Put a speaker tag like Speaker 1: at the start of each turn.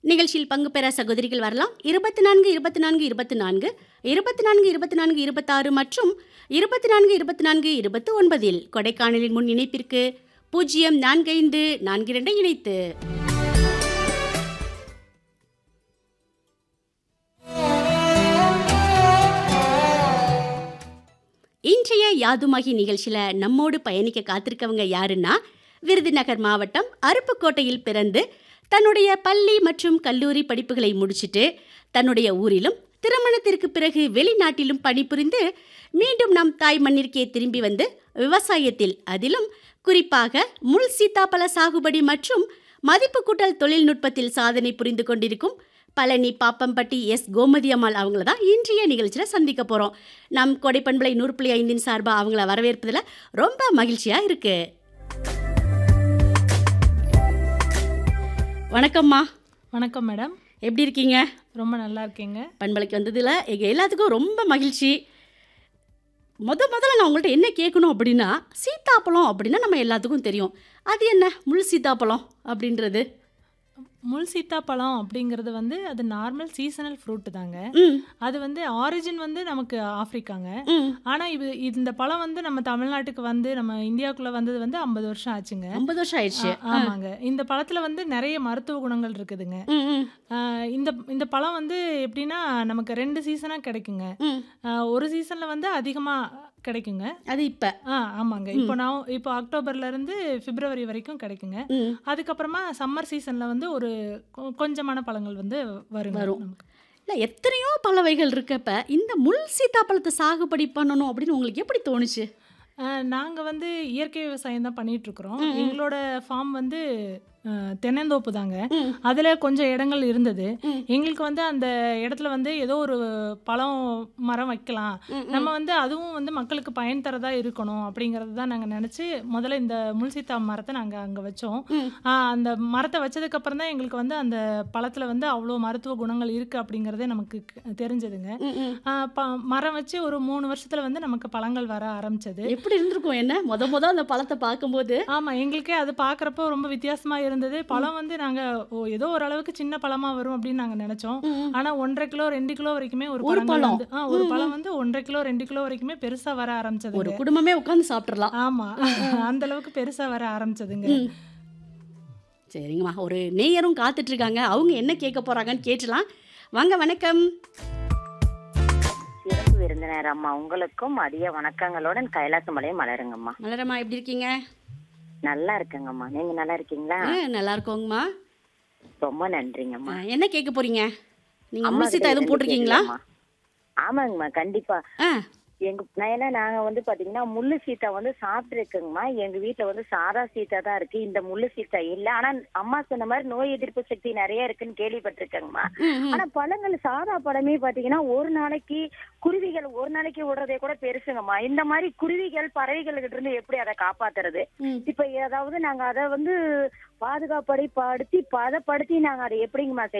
Speaker 1: நிகழ்ச்சியில் பங்கு பெற சகோதரிகள் வரலாம் இருபத்தி நான்கு இருபத்தி நான்கு இருபத்தி நான்கு இருபத்தி நான்கு இருபத்தி நான்கு இருபத்தாறு மற்றும் இருபத்தி நான்கு இருபத்தி நான்கு இருபத்தி ஒன்பதில் கொடைக்கானலின் முன் இணைப்பிற்கு பூஜ்ஜியம் நான்கு ஐந்து நான்கு இரண்டை இணைத்து இன்றைய யாதுமாகி நிகழ்ச்சியில் நம்மோடு பயணிக்க காத்திருக்கவங்க யாருன்னா விருதுநகர் மாவட்டம் அருப்புக்கோட்டையில் பிறந்து தன்னுடைய பள்ளி மற்றும் கல்லூரி படிப்புகளை முடிச்சிட்டு தன்னுடைய ஊரிலும் திருமணத்திற்கு பிறகு வெளிநாட்டிலும் பணிபுரிந்து மீண்டும் நம் தாய் மண்ணிற்கே திரும்பி வந்து விவசாயத்தில் அதிலும் குறிப்பாக முள் சீத்தாப்பழ சாகுபடி மற்றும் மதிப்பு கூட்டல் தொழில்நுட்பத்தில் சாதனை புரிந்து கொண்டிருக்கும் பழனி பாப்பம்பட்டி எஸ் கோமதி அம்மாள் அவங்கள தான் இன்றைய நிகழ்ச்சியில் சந்திக்க போகிறோம் நம் கொடைப்பண்பளை நூறு புள்ளி ஐந்தின் சார்பாக அவங்கள வரவேற்பதில் ரொம்ப மகிழ்ச்சியாக இருக்கு வணக்கம்மா
Speaker 2: வணக்கம் மேடம்
Speaker 1: எப்படி இருக்கீங்க
Speaker 2: ரொம்ப நல்லா இருக்கீங்க
Speaker 1: பண்பலைக்கு வந்ததில் எங்கள் எல்லாத்துக்கும் ரொம்ப மகிழ்ச்சி முத முதல்ல நான் உங்கள்கிட்ட என்ன கேட்கணும் அப்படின்னா சீத்தாப்பழம் அப்படின்னா நம்ம எல்லாத்துக்கும் தெரியும் அது என்ன முள் சீத்தாப்பழம் அப்படின்றது
Speaker 2: முள் சீத்தாப்பழம் அப்படிங்கிறது வந்து அது நார்மல் சீசனல் ஃப்ரூட் தாங்க
Speaker 1: ம்
Speaker 2: அது வந்து ஆரிஜின் வந்து நமக்கு ஆப்பிரிக்காங்க
Speaker 1: ம்
Speaker 2: ஆனால் இது இந்த பழம் வந்து நம்ம தமிழ்நாட்டுக்கு வந்து நம்ம இந்தியாவுக்குள்ளே வந்தது வந்து ஐம்பது வருஷம் ஆச்சுங்க
Speaker 1: ஐம்பது வருஷம் ஆயிடுச்சு
Speaker 2: ஆ- ஆமாங்க இந்த பழத்தில் வந்து நிறைய மருத்துவ குணங்கள் இருக்குதுங்க
Speaker 1: ம் ம்
Speaker 2: ஆ, இந்த இந்த பழம் வந்து எப்படின்னா நமக்கு ரெண்டு சீசனாக கிடைக்குங்க
Speaker 1: ம்
Speaker 2: ஆ, ஒரு சீசனில் வந்து அதிகமாக கிடைக்குங்க
Speaker 1: அது இப்போ
Speaker 2: ஆ ஆமாங்க இப்போ நான் இப்போ அக்டோபர்ல இருந்து பிப்ரவரி வரைக்கும் கிடைக்குங்க
Speaker 1: ம்
Speaker 2: அதுக்கப்புறமா சம்மர் சீசன்ல வந்து ஒரு கொ- கொஞ்சமான பழங்கள் வந்து வருங்க
Speaker 1: வரும்.
Speaker 2: நமக்கு.
Speaker 1: இல்லை எத்தனையோ பல வகைகள் இருக்கப்ப இந்த முள் சீத்தாப்பழத்தை சாகுபடி பண்ணணும் அப்படின்னு உங்களுக்கு எப்படி தோணுச்சு
Speaker 2: ஆ, நாங்க வந்து இயற்கை விவசாயம் தான் பண்ணிட்டு இருக்கிறோம் எங்களோட ஃபார்ம் வந்து ஆ, தென்னந்தோப்பு தாங்க
Speaker 1: ம்.
Speaker 2: அதுல கொஞ்சம் இடங்கள் இருந்தது
Speaker 1: ம்.
Speaker 2: எங்களுக்கு வந்து அந்த இடத்துல வந்து ஏதோ ஒரு பழம் மரம் வைக்கலாம்
Speaker 1: ம், ம்.
Speaker 2: நம்ம வந்து அதுவும் வந்து மக்களுக்கு பயன் தரதா இருக்கணும் அப்படிங்கறது தான் நாங்க நினைச்சு முதல்ல இந்த முல்சீத்தா மரத்தை நாங்க அங்க வச்சோம்
Speaker 1: ம்.
Speaker 2: ஆ, அந்த மரத்தை வச்சதுக்கு அப்புறம் தான் எங்களுக்கு வந்து அந்த பழத்துல வந்து அவ்வளோ மருத்துவ குணங்கள் இருக்கு அப்படிங்கறதே நமக்கு க- தெரிஞ்சதுங்க
Speaker 1: ம், ம்.
Speaker 2: ஆ, ப- மரம் வச்சு ஒரு மூணு வருஷத்துல வந்து நமக்கு பழங்கள் வர ஆரம்பிச்சது
Speaker 1: எப்படி இருந்திருக்கும் என்ன முத முத அந்த பழத்தை பார்க்கும்போது
Speaker 2: ஆமா எங்களுக்கே அது பார்க்கறப்போ ரொம்ப வித்தியாசமா இருந்தது பழம் வந்து நாங்க ஓ ஏதோ ஓரளவுக்கு சின்ன பழமா வரும் அப்படின்னு நாங்க நினைச்சோம்
Speaker 1: ம்.
Speaker 2: ஆனா ஒன்றரை கிலோ ரெண்டு கிலோ வரைக்குமே ஒரு
Speaker 1: ஒரு
Speaker 2: பழங்கள்
Speaker 1: பழம்.
Speaker 2: வந்து ஆ, ஒரு பழம் வந்து ஒன்றரை கிலோ ரெண்டு கிலோ வரைக்குமே பெருசா வர ஆரம்பிச்சது
Speaker 1: ஒரு குடும்பமே உட்காந்து சாப்பிட்றலாம்
Speaker 2: ஆமா அந்த அளவுக்கு பெருசா வர ஆரம்பிச்சதுங்க
Speaker 1: ம். சரிங்கம்மா ஒரு நேயரும் காத்துட்டு இருக்காங்க அவங்க என்ன கேட்க போறாங்கன்னு கேட்டலாம் வாங்க வணக்கம்
Speaker 3: சிறப்பு விருந்தினர் அம்மா உங்களுக்கும் மதிய வணக்கங்களுடன் கைலாசமலையும் மலருங்கம்மா
Speaker 1: மலரம்மா எப்படி இருக்கீங்க
Speaker 3: நல்லா இருக்கேங்கம்மா நீங்க நல்லா இருக்கீங்களா
Speaker 1: ஆ, நல்லா இருக்கோங்கம்மா
Speaker 3: ரொம்ப நன்றிங்கம்மா
Speaker 1: ஆ, என்ன கேட்க போறீங்க நீங்க
Speaker 3: அம்மா
Speaker 1: முள் சீத்தா
Speaker 3: கிட்ட
Speaker 1: எதுவும்
Speaker 3: இருந்து
Speaker 1: போட்டிருக்கீங்களா
Speaker 3: கேட்கலாமா? ஆமாங்கம்மா கண்டிப்பா
Speaker 1: ஆ
Speaker 3: எங்க நான் ஏன்னா நாங்க வந்து பாத்தீங்கன்னா முள்ளு சீத்தா வந்து சாப்பிட்டுருக்கோங்கம்மா எங்க வீட்ல வந்து சாதா சீத்தா தான் இருக்கு இந்த முள்ளு சீத்தா இல்ல ஆனா அம்மா சொன்ன மாதிரி நோய் எதிர்ப்பு சக்தி நிறைய இருக்குன்னு கேள்விப்பட்டிருக்கேங்கம்மா
Speaker 1: ம், ம்.
Speaker 3: ஆனா பழங்கள் சாதா பழமே பாத்தீங்கன்னா ஒரு நாளைக்கு குருவிகள் ஒரு நாளைக்கு விடுறதே கூட பெருசுங்கம்மா இந்த மாதிரி குருவிகள் பறவைகள் கிட்ட இருந்து எப்படி அதை காப்பாத்துறது
Speaker 1: ம்.
Speaker 3: இப்ப ஏதாவது நாங்க அதை வந்து பாதுகாப்படி படுத்தி பதப்படுத்தி நாங்க அதை எப்படிங்கம்மா செய்ய